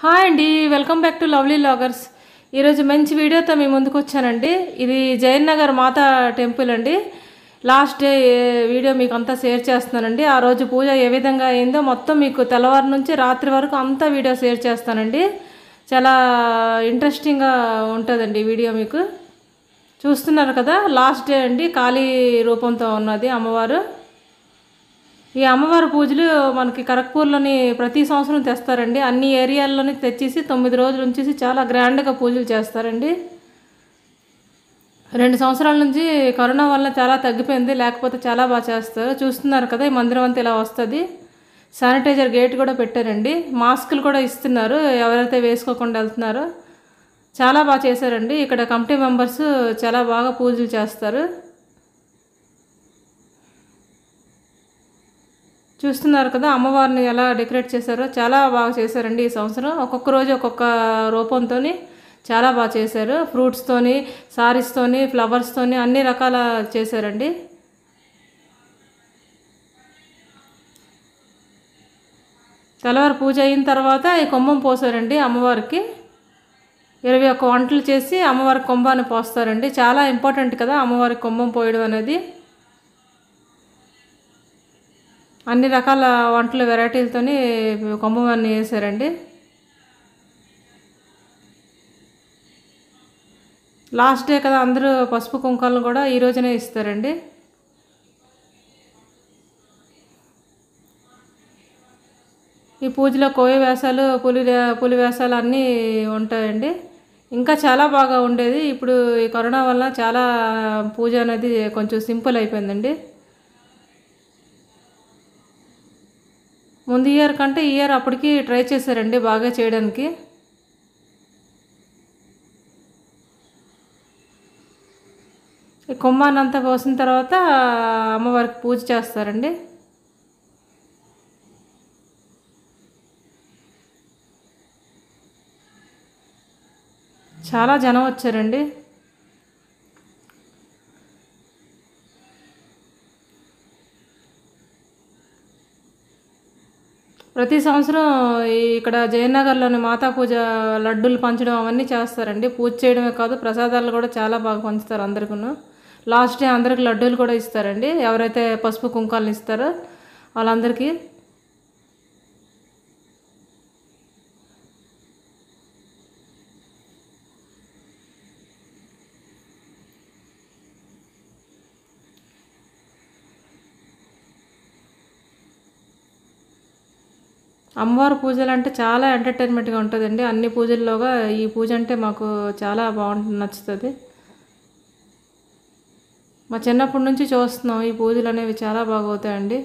hi అండి welcome back to lovely vloggers ఈరోజు మంచి వీడియోతో మీ ముందుకు వచ్చానండి ఇది జయన్ నగర్ మాతా టెంపుల్ అండి లాస్ట్ డే వీడియో మీకు అంతా షేర్ చేస్తున్నానండి ఆ రోజు పూజ ఏ విధంగా అయిందో మొత్తం మీకు తెల్లవారు నుంచి రాత్రి వరకు అంతా వీడియో షేర్ చేస్తానండి చాలా ఇంట్రెస్టింగ్గా ఉంటుందండి ఈ వీడియో మీకు చూస్తున్నారు కదా లాస్ట్ డే అండి ఖాళీ రూపంతో ఉన్నది అమ్మవారు ఈ అమ్మవారి పూజలు మనకి కరక్పూర్లోని ప్రతి సంవత్సరం తెస్తారండి అన్ని ఏరియాల్లోని తెచ్చేసి తొమ్మిది రోజులు ఉంచేసి చాలా గ్రాండ్గా పూజలు చేస్తారండి రెండు సంవత్సరాల నుంచి కరోనా వల్ల చాలా తగ్గిపోయింది లేకపోతే చాలా బాగా చేస్తారు చూస్తున్నారు కదా ఈ మందిరం అంతా ఇలా వస్తుంది శానిటైజర్ గేట్ కూడా పెట్టారండి మాస్కులు కూడా ఇస్తున్నారు ఎవరైతే వేసుకోకుండా వెళ్తున్నారో చాలా బాగా చేశారండి ఇక్కడ కమిటీ మెంబర్స్ చాలా బాగా పూజలు చేస్తారు చూస్తున్నారు కదా అమ్మవారిని ఎలా డెకరేట్ చేశారో చాలా బాగా చేశారండి ఈ సంవత్సరం ఒక్కొక్క రోజు ఒక్కొక్క రూపంతో చాలా బాగా చేశారు ఫ్రూట్స్తోని సారీస్తోని ఫ్లవర్స్తోని అన్ని రకాల చేశారండి తెల్లవారు పూజ అయిన తర్వాత ఈ కుంభం పోసారండి అమ్మవారికి ఇరవై ఒక్క వంటలు చేసి అమ్మవారికి కుంభాన్ని పోస్తారండి చాలా ఇంపార్టెంట్ కదా అమ్మవారికి కుంభం పోయడం అనేది అన్ని రకాల వంటల వెరైటీలతోని కుంభమాన్ని వేసారండి లాస్ట్ డే కదా అందరూ పసుపు కుంకాలను కూడా ఈ రోజునే ఇస్తారండి ఈ పూజలో కోయ వేషాలు పులి పులి వేషాలు అన్నీ ఉంటాయండి ఇంకా చాలా బాగా ఉండేది ఇప్పుడు ఈ కరోనా వల్ల చాలా పూజ అనేది కొంచెం సింపుల్ అయిపోయిందండి ముందు ఇయర్ కంటే ఈ ఇయర్ అప్పటికి ట్రై చేశారండి బాగా చేయడానికి ఈ కుంభాన్ని అంతా పోసిన తర్వాత అమ్మవారికి పూజ చేస్తారండి చాలా జనం వచ్చారండి ప్రతి సంవత్సరం ఈ ఇక్కడ జయనగర్లోని మాతా పూజ లడ్డూలు పంచడం అవన్నీ చేస్తారండి పూజ చేయడమే కాదు ప్రసాదాలు కూడా చాలా బాగా పంచుతారు అందరికీ లాస్ట్ డే అందరికి లడ్డూలు కూడా ఇస్తారండి ఎవరైతే పసుపు కుంకాలను ఇస్తారో వాళ్ళందరికీ అమ్మవారి పూజలు అంటే చాలా ఎంటర్టైన్మెంట్గా ఉంటుందండి అన్ని పూజల్లోగా ఈ పూజ అంటే మాకు చాలా బాగుంటుంది నచ్చుతుంది మా చిన్నప్పటి నుంచి చూస్తున్నాం ఈ పూజలు అనేవి చాలా బాగవుతాయండి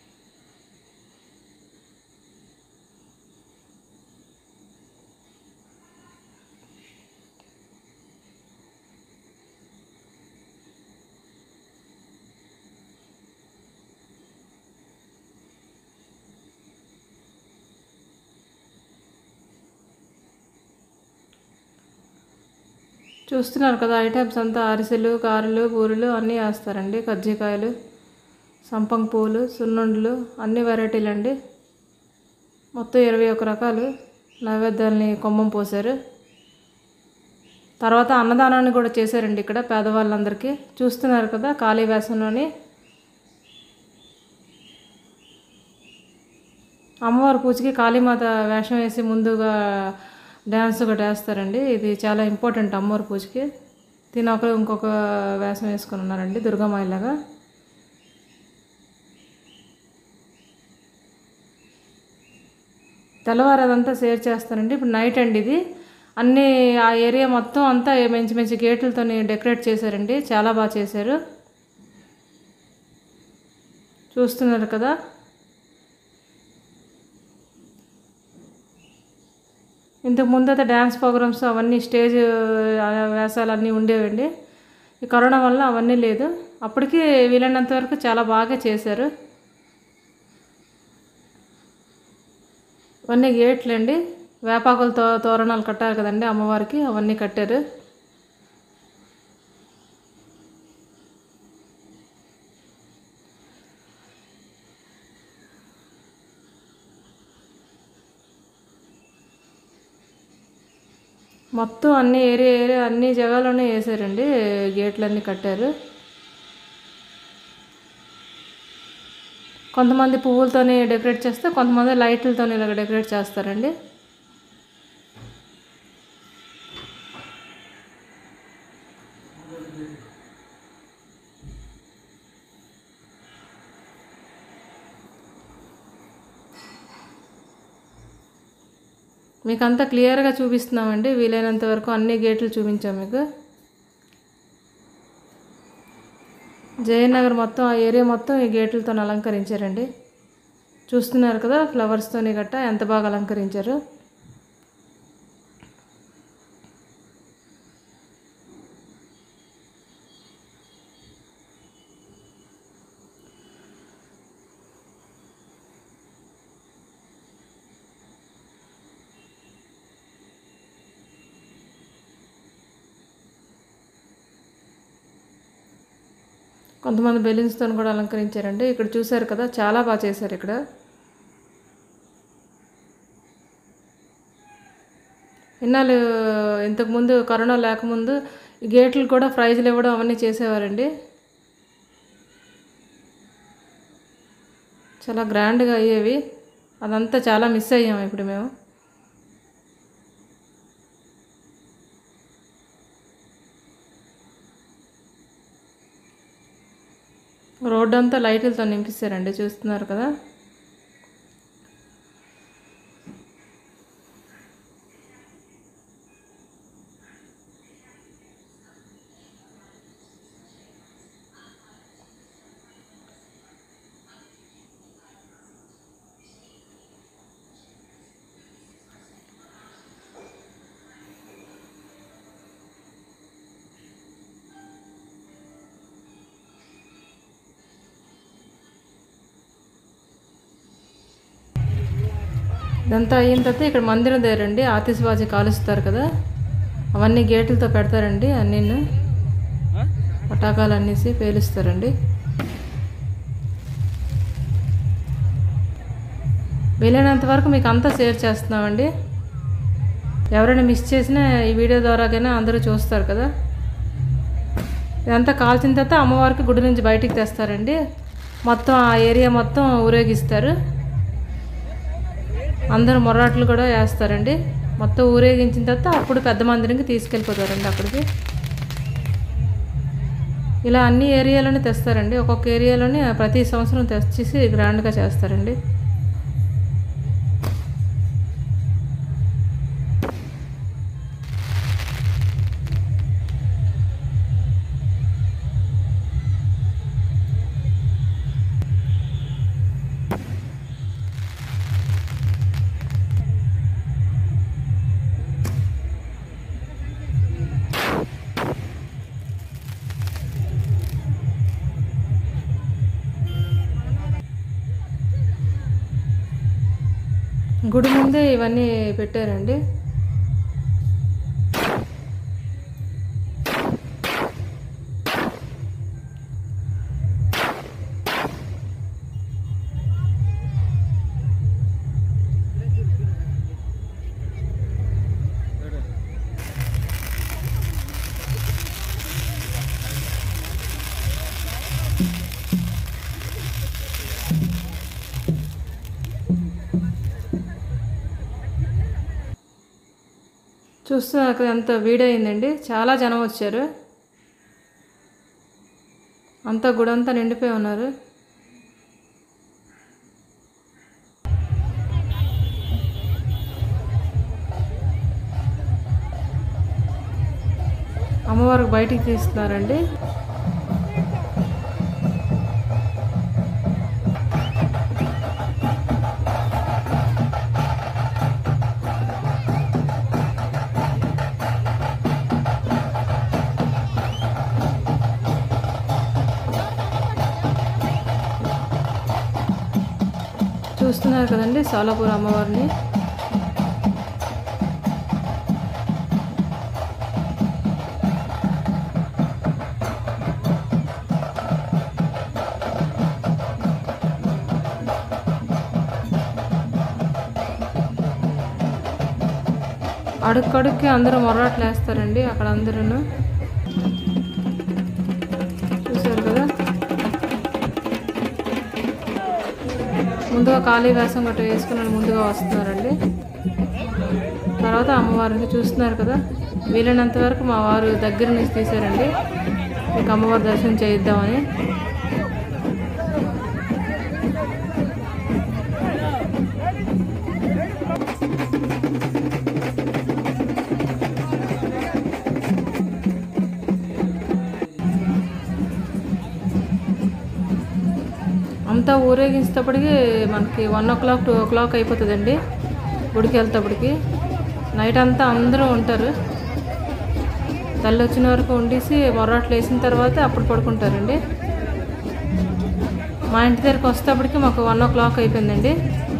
చూస్తున్నారు కదా ఐటమ్స్ అంతా అరిసెలు గారెలు బూరెలు అన్నీ వేస్తారండి కజ్జికాయలు సంపంగి పువ్వులు సున్నుండలు అన్ని వెరైటీలు అండి మొత్తం ఇరవై ఒక రకాలు నైవేద్యాలని కొమ్మం పోసారు తర్వాత అన్నదానాన్ని కూడా చేశారండి ఇక్కడ పేదవాళ్ళందరికీ చూస్తున్నారు కదా ఖాళీ వేసంలోని అమ్మవారి పూజకి కాళీమాత వేషం వేసి ముందుగా డ్యాన్స్ ఒకటి వేస్తారండి ఇది చాలా ఇంపార్టెంట్ అమ్మవారి పూజకి తిన ఒకరు ఇంకొక వేషం వేసుకొని ఉన్నారండి దుర్గామాయిలాగా తెల్లవారు అదంతా షేర్ చేస్తానండి ఇప్పుడు నైట్ అండి ఇది అన్ని ఆ ఏరియా మొత్తం అంతా మంచి మంచి గేట్లతో డెకరేట్ చేశారండి చాలా బాగా చేశారు చూస్తున్నారు కదా ఇంతకు ముందు అయితే డ్యాన్స్ ప్రోగ్రామ్స్ అవన్నీ స్టేజ్ వేషాలు అన్నీ ఉండేవండి ఈ కరోనా వల్ల అవన్నీ లేదు అప్పటికి వీలైనంత వరకు చాలా బాగా చేశారు ఇవన్నీ గేట్లు అండి వేపాకులతో తోరణాలు కట్టారు కదండి అమ్మవారికి అవన్నీ కట్టారు మొత్తం అన్ని ఏరియా ఏరియా అన్ని జగాలోనే వేసారండి గేట్లన్నీ కట్టారు కొంతమంది పువ్వులతోని డెకరేట్ చేస్తే కొంతమంది లైట్లతో ఇలాగ డెకరేట్ చేస్తారండి మీకు అంతా క్లియర్గా చూపిస్తున్నామండి వీలైనంత వరకు అన్ని గేట్లు చూపించాం మీకు జయనగర్ మొత్తం ఆ ఏరియా మొత్తం ఈ గేట్లతో అలంకరించారండి చూస్తున్నారు కదా ఫ్లవర్స్తోని గట్ట ఎంత బాగా అలంకరించారు కొంతమంది బెలూన్స్తో కూడా అలంకరించారండి ఇక్కడ చూశారు కదా చాలా బాగా చేశారు ఇక్కడ ఇన్నాళ్ళు ఇంతకుముందు కరోనా లేకముందు ఈ గేట్లు కూడా ప్రైజ్లు ఇవ్వడం అవన్నీ చేసేవారండి చాలా గ్రాండ్గా అయ్యేవి అదంతా చాలా మిస్ అయ్యాం ఇప్పుడు మేము రోడ్డు అంతా లైట్లతో నింపిస్తారండి చూస్తున్నారు కదా ఇదంతా అయిన తర్వాత ఇక్కడ మందిరం దగ్గరండి ఆతిశబాజీ కాలుస్తారు కదా అవన్నీ గేట్లతో పెడతారండి అన్నీ పటాకాలు అన్నేసి పేలుస్తారండి వీలైనంత వరకు మీకు అంతా షేర్ చేస్తున్నామండి ఎవరైనా మిస్ చేసినా ఈ వీడియో ద్వారాకైనా అందరూ చూస్తారు కదా ఇదంతా కాల్చిన తర్వాత అమ్మవారికి గుడి నుంచి బయటికి తెస్తారండి మొత్తం ఆ ఏరియా మొత్తం ఊరేగిస్తారు అందరూ మొర్రాట్లు కూడా వేస్తారండి మొత్తం ఊరేగించిన తర్వాత అప్పుడు పెద్ద మందిరికి తీసుకెళ్ళిపోతారండి అక్కడికి ఇలా అన్ని ఏరియాలోనే తెస్తారండి ఒక్కొక్క ఏరియాలోనే ప్రతి సంవత్సరం తెచ్చేసి గ్రాండ్గా చేస్తారండి గుడి ముందే ఇవన్నీ పెట్టారండి చూస్తున్నారు కదా ఎంత వేడయిందండి చాలా జనం వచ్చారు అంతా గుడంతా నిండిపోయి ఉన్నారు అమ్మవారికి బయటికి తీస్తున్నారండి చూస్తున్నారు కదండి సాలాపూర్ అమ్మవారిని అడుక్కడుక్కి అందరూ మొర్రాట్లు వేస్తారండి అక్కడ అందరూ చూసారు కదా ముందుగా ఖాళీ వేసం గట్రా వేసుకుని ముందుగా వస్తున్నారండి తర్వాత అమ్మవారిని చూస్తున్నారు కదా వీలైనంత వరకు మా వారు దగ్గర నుంచి తీశారండి మీకు అమ్మవారి దర్శనం చేయిద్దామని అంతా ఊరేగించేటప్పటికి మనకి one o'clock two o'clock అయిపోతుందండి గుడికి వెళ్తేప్పటికి నైట్ అంతా అందరూ ఉంటారు తల్లి వచ్చిన వరకు వండేసి మొర్రాట్లు వేసిన తర్వాత అప్పుడు పడుకుంటారండి మా ఇంటి దగ్గరికి వస్తేప్పటికి మాకు వన్ ఓ క్లాక్ అయిపోయిందండి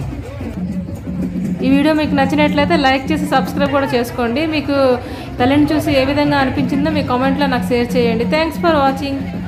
ఈ వీడియో మీకు నచ్చినట్లయితే లైక్ చేసి సబ్స్క్రైబ్ కూడా చేసుకోండి మీకు తల్లిని చూసి ఏ విధంగా అనిపించిందో మీ కామెంట్లో నాకు షేర్ చేయండి థ్యాంక్స్ ఫర్ వాచింగ్